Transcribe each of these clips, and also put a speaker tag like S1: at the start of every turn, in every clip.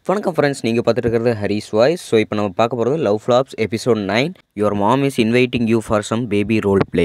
S1: வணக்கம் ஃப்ரெண்ட்ஸ் நீங்கள் பார்த்துட்டு இருக்கிறது ஹரிஸ் வாய்ஸ் ஸோ இப்போ நம்ம பார்க்க போகிறது love flops episode nine your mom is inviting you for some baby role play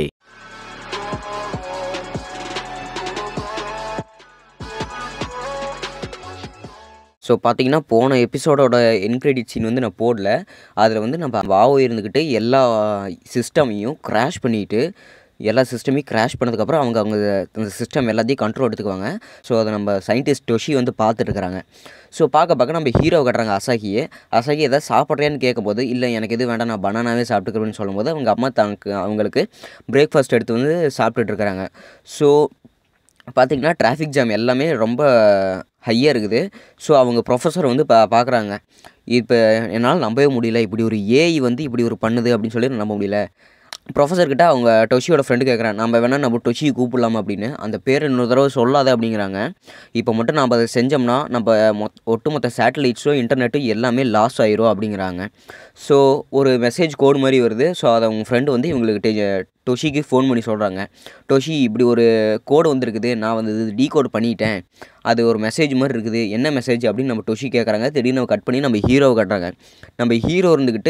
S1: so பார்த்தீங்கன்னா போன எபிசோடோட என்கிரெடிட் சீன் வந்து நான் போடல அதில் வந்து நம்ம வாவோ இருந்துக்கிட்டு எல்லா சிஸ்டமையும் கிராஷ் பண்ணிவிட்டு எல்லா சிஸ்டமையும் கிராஷ் பண்ணதுக்கப்புறம் அவங்க அவங்க அந்த சிஸ்டம் எல்லாத்தையும் கண்ட்ரோல் எடுத்துக்குவாங்க ஸோ அதை நம்ம சயின்டிஸ்ட் டொஷி வந்து பார்த்துட்டு இருக்கிறாங்க ஸோ பார்க்க பார்க்க நம்ம ஹீரோ கட்டுறாங்க அசாகியை அசாகி எதாவது சாப்பிட்றேன்னு கேட்கும்போது இல்லை எனக்கு எது வேண்டாம் நான் பனானாவே சாப்பிட்டுக்கிறேன்னு சொல்லும்போது அவங்க அம்மா தனக்கு அவங்களுக்கு பிரேக்ஃபாஸ்ட் எடுத்து வந்து சாப்பிட்டுட்டு இருக்கிறாங்க ஸோ பார்த்திங்கன்னா டிராஃபிக் ஜாம் எல்லாமே ரொம்ப ஹையாக இருக்குது ஸோ அவங்க ப்ரொஃபஸர் வந்து பா பார்க்குறாங்க இப்போ என்னால் நம்பவே முடியல இப்படி ஒரு ஏஐ வந்து இப்படி ஒரு பண்ணுது அப்படின்னு சொல்லி நம்ப முடியல ப்ரொஃபஸர்கிட்ட அவங்க டொஷியோட ஃப்ரெண்டு கேட்குறான் நம்ம வேணால் நம்ம டொஷியை கூப்பிடலாமா அப்படின்னு அந்த பேர் இன்னொரு தடவை சொல்லாத அப்படிங்கிறாங்க இப்போ மட்டும் நம்ம அதை செஞ்சோம்னா நம்ம மொத் ஒட்டுமொத்த சேட்டலைட்ஸும் இன்டர்நெட்டும் எல்லாமே லாஸ் ஆயிரும் அப்படிங்கிறாங்க ஸோ ஒரு மெசேஜ் கோடு மாதிரி வருது ஸோ அதை அவங்க ஃப்ரெண்டு வந்து இவங்களுக்கு டெ- டொஷிக்கு ஃபோன் பண்ணி சொல்கிறாங்க டொஷி இப்படி ஒரு கோடு வந்திருக்குது நான் வந்து இது டீகோட் பண்ணிட்டேன் அது ஒரு மெசேஜ் மாதிரி இருக்குது என்ன மெசேஜ் அப்படின்னு நம்ம டொஷி கேட்குறாங்க திடீர்னு கட் பண்ணி நம்ம ஹீரோவை கட்டுறாங்க நம்ம ஹீரோ இருந்துக்கிட்டு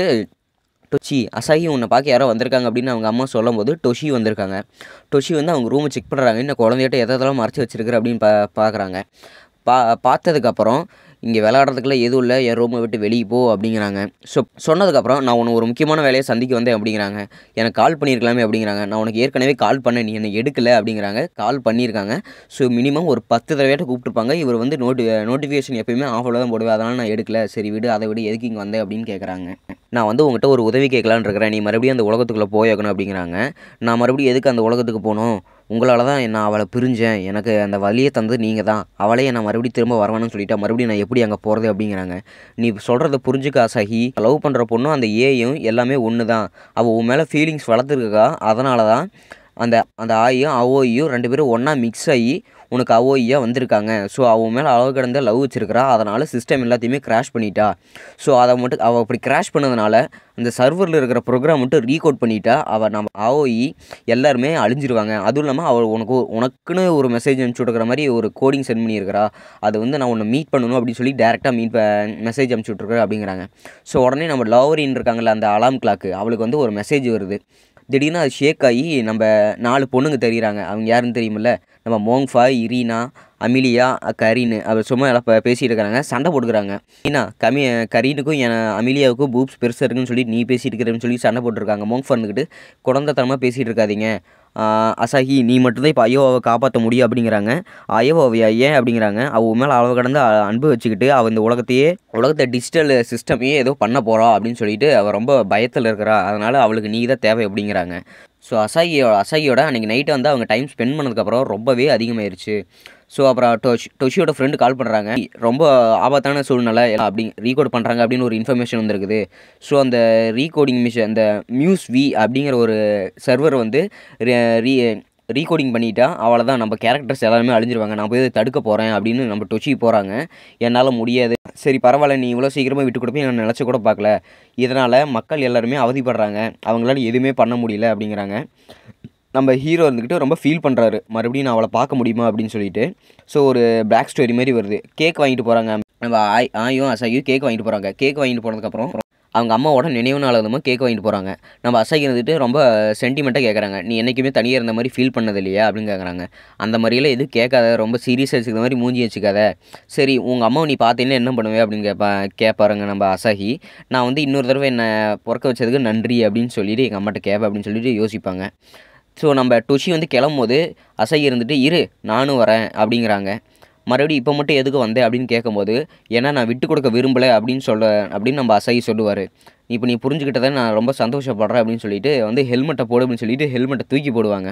S1: டொஷி அசாகி உன்னை பார்க்க யாரோ வந்திருக்காங்க அப்படின்னு அவங்க அம்மா சொல்லும்போது டொஷி வந்திருக்காங்க டொஷி வந்து அவங்க ரூமை செக் பண்ணுறாங்க இந்த குழந்தைகிட்ட எதெல்லாம் மறைச்சி வச்சிருக்கிற அப்படின்னு பா பார்க்குறாங்க பா பார்த்ததுக்கப்புறம் இங்கே விளையாடுறதுக்குலாம் எதுவும் இல்லை என் ரூமை விட்டு வெளியே போ அப்படிங்கிறாங்க ஸோ சொன்னதுக்கப்புறம் நான் உன்னை ஒரு முக்கியமான வேலையை சந்திக்க வந்தேன் அப்படிங்கிறாங்க எனக்கு கால் பண்ணியிருக்கலாமே அப்படிங்கிறாங்க நான் உனக்கு ஏற்கனவே கால் பண்ணேன் நீ என்னை எடுக்கலை அப்படிங்கிறாங்க கால் பண்ணியிருக்காங்க ஸோ மினிமம் ஒரு பத்து தடவையாட்ட கூப்பிட்டுருப்பாங்க இவர் வந்து நோட்டி நோட்டிஃபிகேஷன் எப்பயுமே ஆஃபில் தான் போடுவேன் அதனால் நான் எடுக்கல சரி விடு அதை விடு எதுக்கு இங்கே வந்தேன் அப்படின்னு கேட்குறாங்க நான் வந்து உங்ககிட்ட ஒரு உதவி கேட்கலான்னு இருக்கிறேன் நீ மறுபடியும் அந்த உலகத்துக்குள்ளே போயாக்கணும் அப்படிங்கிறாங்க நான் மறுபடியும் எதுக்கு அந்த உலகத்துக்கு போகணும் உங்களால் தான் நான் அவளை பிரிஞ்சேன் எனக்கு அந்த வழியை தந்தது நீங்கள் தான் அவளையே நான் மறுபடியும் திரும்ப வரவேணும்னு சொல்லிட்டா மறுபடியும் நான் எப்படி அங்கே போகிறது அப்படிங்கிறாங்க நீ சொல்கிறத புரிஞ்சுக்க அசகி லவ் பண்ணுற பொண்ணும் அந்த ஏயும் எல்லாமே ஒன்று தான் அவள் உன் மேலே ஃபீலிங்ஸ் வளர்த்துருக்கா அதனால தான் அந்த அந்த ஆயும் அவோயும் ரெண்டு பேரும் ஒன்றா மிக்ஸ் ஆகி உனக்கு அவோய்யா வந்திருக்காங்க ஸோ அவன் மேலே அளவு கடந்த லவ் வச்சிருக்கிறா அதனால் சிஸ்டம் எல்லாத்தையுமே கிராஷ் பண்ணிட்டா ஸோ அதை மட்டும் அவள் அப்படி கிராஷ் பண்ணதுனால அந்த சர்வரில் இருக்கிற ப்ரோக்ராம் மட்டும் ரீகோட் பண்ணிட்டா அவள் நம்ம ஆஓஇ எல்லாருமே அழிஞ்சிருவாங்க அதுவும் இல்லாமல் அவள் உனக்கு ஒரு- உனக்குன்னு ஒரு மெசேஜ் அனுப்பிச்சு கொடுக்குற மாதிரி ஒரு கோடிங் சென்ட் பண்ணியிருக்கிறா அது வந்து நான் உன்னை மீட் பண்ணணும் அப்படின்னு சொல்லி டேரெக்டாக மீட் மெசேஜ் அனுப்பிச்சு விட்ருக்குற அப்படிங்கிறாங்க ஸோ உடனே நம்ம லவரின்னு இருக்காங்கல்ல அந்த அலாம் கிளாக்கு அவளுக்கு வந்து ஒரு மெசேஜ் வருது திடீர்னு அது ஷேக் ஆகி நம்ம நாலு பொண்ணுங்க தெரியுறாங்க அவங்க யாருன்னு தெரியுமில்ல நம்ம மோங்ஃபா இரீனா அமிலியா கரீனு அவர் சும்மா எல்லாம் பே- பேசிட்டு இருக்காங்க சண்டை போட்டுக்கிறாங்க ஏன்னா கமி கரீனுக்கும் என் அமிலியாவுக்கும் பூப்ஸ் பெருசாக இருக்குன்னு சொல்லி நீ பேசிட்டு இருக்கிறேன்னு சொல்லி சண்டை போட்டுருக்காங்க மோங்ஃபா இருந்துக்கிட்டு குழந்தைத்தனமாக பேசிகிட்டு இருக்காதீங்க ஆஹ் அசாஹி நீ மட்டும்தான் இப்போ ஐயோவை காப்பாற்ற முடியும் அப்படிங்கிறாங்க ஐயோவை ஏன் அப்படிங்கிறாங்க அவள் மேலே அளவு கடந்து அ- அன்பு வச்சுக்கிட்டு அவள் இந்த உலகத்தையே உலகத்தை டிஜிட்டல் சிஸ்டமையே ஏதோ பண்ண போகிறா அப்படின்னு சொல்லிட்டு அவள் ரொம்ப பயத்தில் இருக்கிறா அதனால் அவளுக்கு நீ தான் தேவை அப்படிங்கிறாங்க ஸோ அசாகியோட அசாகியோட அன்றைக்கி நைட்டு வந்து அவங்க டைம் ஸ்பெண்ட் பண்ணதுக்கப்புறம் ரொம்பவே அதிகமாயிருச்சு ஸோ அப்புறம் டொஷ் டொஷியோட ஃப்ரெண்டு கால் பண்ணுறாங்க ரொம்ப ஆபத்தான சூழ்நிலை அப்படி ரீகோட் பண்ணுறாங்க அப்படின்னு ஒரு இன்ஃபர்மேஷன் வந்திருக்குது ஸோ அந்த ரீகோடிங் மிஷின் அந்த மியூஸ் வி அப்படிங்கிற ஒரு சர்வர் வந்து ரீ ரீகோடிங் பண்ணிட்டா அவ்வளோதான் நம்ம கேரக்டர்ஸ் எல்லாருமே அழிஞ்சிருவாங்க நான் போய் அதை தடுக்க போகிறேன் அப்படின்னு நம்ம டொச்சி போகிறாங்க என்னால் முடியாது சரி பரவாயில்ல நீ இவ்வளோ சீக்கிரமாக விட்டு கொடுப்பேன் நான் நினச்சி கூட பார்க்கல இதனால் மக்கள் எல்லாருமே அவதிப்படுறாங்க அவங்களால எதுவுமே பண்ண முடியல அப்படிங்கிறாங்க நம்ம ஹீரோ இருந்துக்கிட்டு ரொம்ப ஃபீல் பண்ணுறாரு மறுபடியும் நான் அவளை பார்க்க முடியுமா அப்படின்னு சொல்லிட்டு ஸோ ஒரு பேக் ஸ்டோரி மாதிரி வருது கேக் வாங்கிட்டு போகிறாங்க நம்ம ஆய் ஆயும் அசாயும் கேக் வாங்கிட்டு போகிறாங்க கேக் வாங்கிட்டு போனதுக்கப்புறம் அவங்க அம்மாவோட நினைவு நாள் வந்து கேக் வாங்கிட்டு போகிறாங்க நம்ம அசாகி இருந்துட்டு ரொம்ப சென்டிமெண்ட்டாக கேட்குறாங்க நீ என்றைக்குமே தனியாக இருந்த மாதிரி ஃபீல் பண்ணது இல்லையா அப்படின்னு கேட்குறாங்க அந்த மாதிரியெல்லாம் எதுவும் கேட்காத ரொம்ப சீரியஸாக வச்சுக்கிற மாதிரி மூஞ்சி வச்சுக்காத சரி உங்கள் அம்மாவை நீ பார்த்தீங்கன்னா என்ன பண்ணுவே அப்படின்னு கேட்பா கேட்பாருங்க நம்ம அசாகி நான் வந்து இன்னொரு தடவை என்னை பிறக்க வச்சதுக்கு நன்றி அப்படின்னு சொல்லிட்டு எங்கள் அம்மாட்ட கேட்பேன் அப்படின்னு சொல்லிட்டு யோசிப்பாங்க ஸோ நம்ம டுஷி வந்து கிளம்பும்போது அசை இருந்துட்டு இரு நானும் வரேன் அப்படிங்கிறாங்க மறுபடியும் இப்போ மட்டும் எதுக்கு வந்தேன் அப்படின்னு கேட்கும்போது ஏன்னா நான் விட்டு கொடுக்க விரும்பலை அப்படின்னு சொல்ல அப்படின்னு நம்ம அசை சொல்லுவார் இப்போ நீ புரிஞ்சுக்கிட்டதை நான் ரொம்ப சந்தோஷப்படுறேன் அப்படின்னு சொல்லிட்டு வந்து ஹெல்மெட்டை போடு அப்படின்னு சொல்லிட்டு ஹெல்மெட்டை தூக்கி போடுவாங்க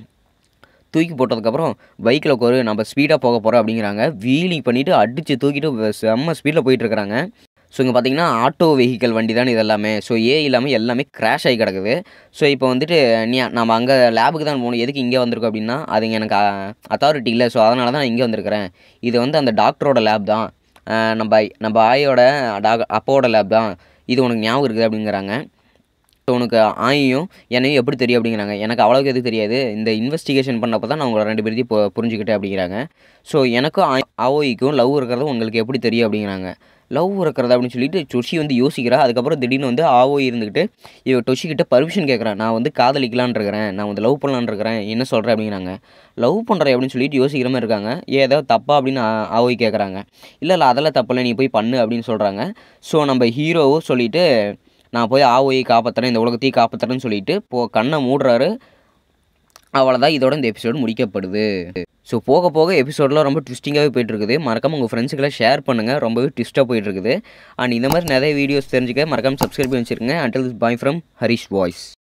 S1: தூக்கி போட்டதுக்கப்புறம் பைக்கில் உட்காரு நம்ம ஸ்பீடாக போக போகிறோம் அப்படிங்கிறாங்க வீலிங் பண்ணிவிட்டு அடித்து தூக்கிட்டு செம்ம ஸ்பீடில் போயிட்டுருக்குறாங்க ஸோ இங்கே பார்த்தீங்கன்னா ஆட்டோ வெஹிக்கல் வண்டி தான் இது எல்லாமே ஸோ ஏ இல்லாமல் எல்லாமே கிராஷ் ஆகி கிடக்குது ஸோ இப்போ வந்துட்டு நீ நம்ம அங்கே லேபுக்கு தான் போகணும் எதுக்கு இங்கே வந்திருக்கோம் அப்படின்னா அது இங்க எனக்கு அத்தாரிட்டி இல்லை ஸோ அதனால தான் நான் இங்கே வந்திருக்கிறேன் இது வந்து அந்த டாக்டரோட லேப் தான் அஹ் நம்ம நம்ம ஆயோட டாக் அப்பாவோட லேப் தான் இது உனக்கு ஞாபகம் இருக்குது அப்படிங்கிறாங்க ஸோ உனக்கு ஆயும் என்னையும் எப்படி தெரியும் அப்படிங்கிறாங்க எனக்கு அவ்வளோக்கு எதுவும் தெரியாது இந்த இன்வெஸ்டிகேஷன் பண்ணப்போ தான் நான் உங்களை ரெண்டு பேர்த்தையும் இப்போ புரிஞ்சுக்கிட்டேன் அப்படிங்கிறாங்க ஸோ எனக்கும் ஆ- ஆவோய்க்கும் லவ் இருக்கிறது உங்களுக்கு எப்படி தெரியும் அப்படிங்கிறாங்க லவ் இருக்கிறதா அப்படின்னு சொல்லிட்டு டொஷி வந்து யோசிக்கிறா அதுக்கப்புறம் திடீர்னு வந்து ஆவோ இருந்துக்கிட்டு இவ டொஷி கிட்ட பர்மிஷன் கேட்குறான் நான் வந்து காதலிக்கலான் இருக்கிறேன் நான் வந்து லவ் பண்ணலான் இருக்கிறேன் என்ன சொல்கிறேன் அப்படிங்கிறாங்க லவ் பண்ணுற அப்படின்னு சொல்லிட்டு யோசிக்கிற மாதிரி இருக்காங்க ஏதோ தப்பா அப்படின்னு ஆ- ஆவோய் கேட்குறாங்க இல்லை இல்லை அதெல்லாம் தப்பில்லை நீ போய் பண்ணு அப்படின்னு சொல்கிறாங்க ஸோ நம்ம ஹீரோவும் சொல்லிட்டு நான் போய் ஆவோயை காப்பாற்றுறேன் இந்த உலகத்தையும் காப்பாற்றுறேன்னு சொல்லிட்டு போ கண்ணை மூடுறாரு அவ்வளோதான் இதோட இந்த எபிசோடு முடிக்கப்படுது ஸோ போக போக எபிசோடெலாம் ரொம்ப ட்விஸ்டிங்காகவே போயிட்டுருக்குது மறக்காம உங்கள் ஃப்ரெண்ட்ஸுக்கெல்லாம் ஷேர் பண்ணுங்கள் ரொம்பவே ட்விஸ்ட்டாக போயிட்டுருக்குது அண்ட் இந்த மாதிரி நிறைய வீடியோஸ் தெரிஞ்சுக்க மறக்காம சப்ஸ்கிரைப் பண்ணி வச்சுருங்க until bye from Harish voice